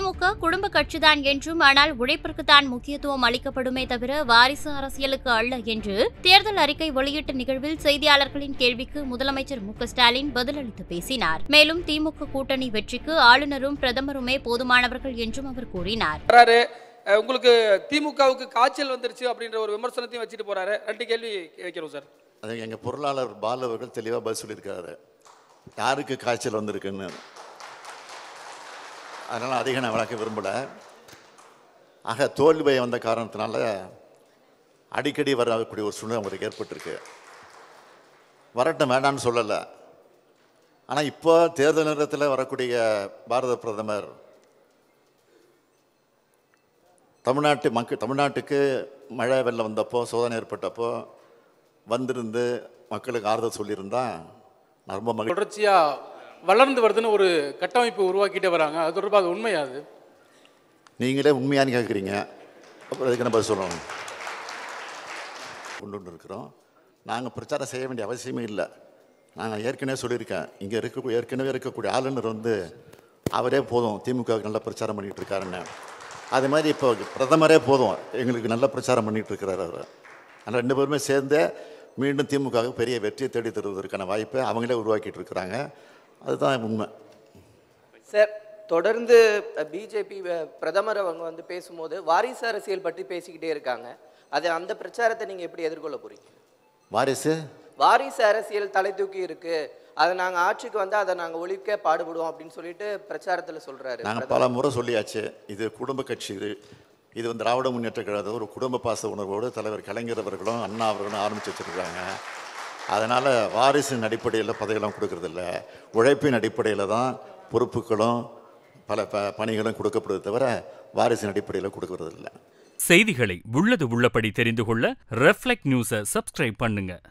திமுக குடும்ப கட்சிதான் என்றும் ஆனால் உழைப்பிற்குத்தான் முக்கியத்துவம் அளிக்கப்படுமே தவிர வாரிசு அரசியலுக்கு அல்ல என்று தேர்தல் அறிக்கை வெளியிட்ட நிகழ்வில் செய்தியாளர்களின் கேள்விக்கு முதலமைச்சர் மு க ஸ்டாலின் பதிலளித்து பேசினார் மேலும் திமுக கூட்டணி வெற்றிக்கு ஆளுநரும் பிரதமருமே போதுமானவர்கள் என்றும் அவர் கூறினார் வராரு அஹ் உங்களுக்கு திமுகவுக்கு காய்ச்சல் வந்துருச்சு அப்படின்ற ஒரு விமர்சனத்தையும் வச்சுட்டு போறாரு ரெண்டு கேள்வி வைக்கிறோம் சார் அது எங்கள் பொருளாளர் பாலு அவர்கள் தெளிவாக பதில் சொல்லியிருக்காரு யாருக்கு காய்ச்சல் வந்திருக்குன்னு அதனால் அதிகம் நான் விளக்க விரும்பலை ஆக தோல்வி பயம் வந்த காரணத்தினால அடிக்கடி வரக்கூடிய ஒரு சூழ்நிலை அவங்களுக்கு ஏற்பட்டிருக்கு வரட்டும் வேண்டாம்னு சொல்லலை ஆனால் இப்போ தேர்தல் நேரத்தில் வரக்கூடிய பாரத பிரதமர் தமிழ்நாட்டு மக்கள் தமிழ்நாட்டுக்கு மழை வெள்ளம் வந்தப்போ சோதனை ஏற்பட்டப்போ வந்திருந்து மக்களுக்கு ஆறுதல் சொல்லியிருந்தா நான் ரொம்ப மகிழ்ச்சி தொடர்ச்சியா வளர்ந்து வருதுன்னு ஒரு கட்டமைப்பு உருவாக்கிட்டே வராங்க அது தொடர்பாக அது உண்மையா அது நீங்களே உண்மையானு கேட்குறீங்க அப்புறம் அதுக்கு நம்ம சொல்லணும் கொண்டு வந்து இருக்கிறோம் நாங்கள் பிரச்சாரம் செய்ய வேண்டிய அவசியமே இல்லை நாங்கள் ஏற்கனவே சொல்லியிருக்கேன் இங்கே இருக்க ஏற்கனவே இருக்கக்கூடிய ஆளுநர் வந்து அவரே போதும் திமுகவுக்கு நல்ல பிரச்சாரம் பண்ணிகிட்டு இருக்காருன்னு அது மாதிரி இப்போ பிரதமரே போதும் எங்களுக்கு நல்ல பிரச்சாரம் பண்ணிகிட்டு இருக்கிறார் அவர் ஆனால் ரெண்டு பேருமே சேர்ந்தே மீண்டும் திமுகவுக்கு பெரிய வெற்றியை தேடி தருவதற்கான வாய்ப்பை அவங்களே உருவாக்கிட்டு இருக்கிறாங்க அதுதான் உண்மை சார் தொடர்ந்து பிஜேபி பிரதமர் அவங்க வந்து பேசும்போது வாரிசு அரசியல் பற்றி பேசிக்கிட்டே இருக்காங்க அது அந்த பிரச்சாரத்தை நீங்க எப்படி எதிர்கொள்ள போறீங்க வாரிசு வாரிசு அரசியல் தலை தூக்கி இருக்கு அதை நாங்க ஆட்சிக்கு வந்து அதை நாங்க ஒழிக்க பாடுபடுவோம் அப்படின்னு சொல்லிட்டு பிரச்சாரத்துல சொல்றாரு நாங்கள் பல முறை சொல்லியாச்சு இது குடும்ப கட்சி இது இது வந்து திராவிட முன்னேற்ற கழகத்தை ஒரு குடும்ப பாச உணர்வோடு தலைவர் கலைஞர் அவர்களும் அண்ணா அவர்களும் ஆரம்பித்து வச்சுருக்காங்க அதனால் வாரிசின் அடிப்படையில் பதவியெல்லாம் கொடுக்கறதில்ல உழைப்பின் அடிப்படையில் தான் பொறுப்புகளும் பல ப பணிகளும் கொடுக்கப்படுது தவிர வாரிசின் அடிப்படையில் கொடுக்கறதில்ல செய்திகளை உள்ளது உள்ளபடி தெரிந்து கொள்ள ரெஃப்ளெக்ட் நியூஸை சப்ஸ்கிரைப் பண்ணுங்க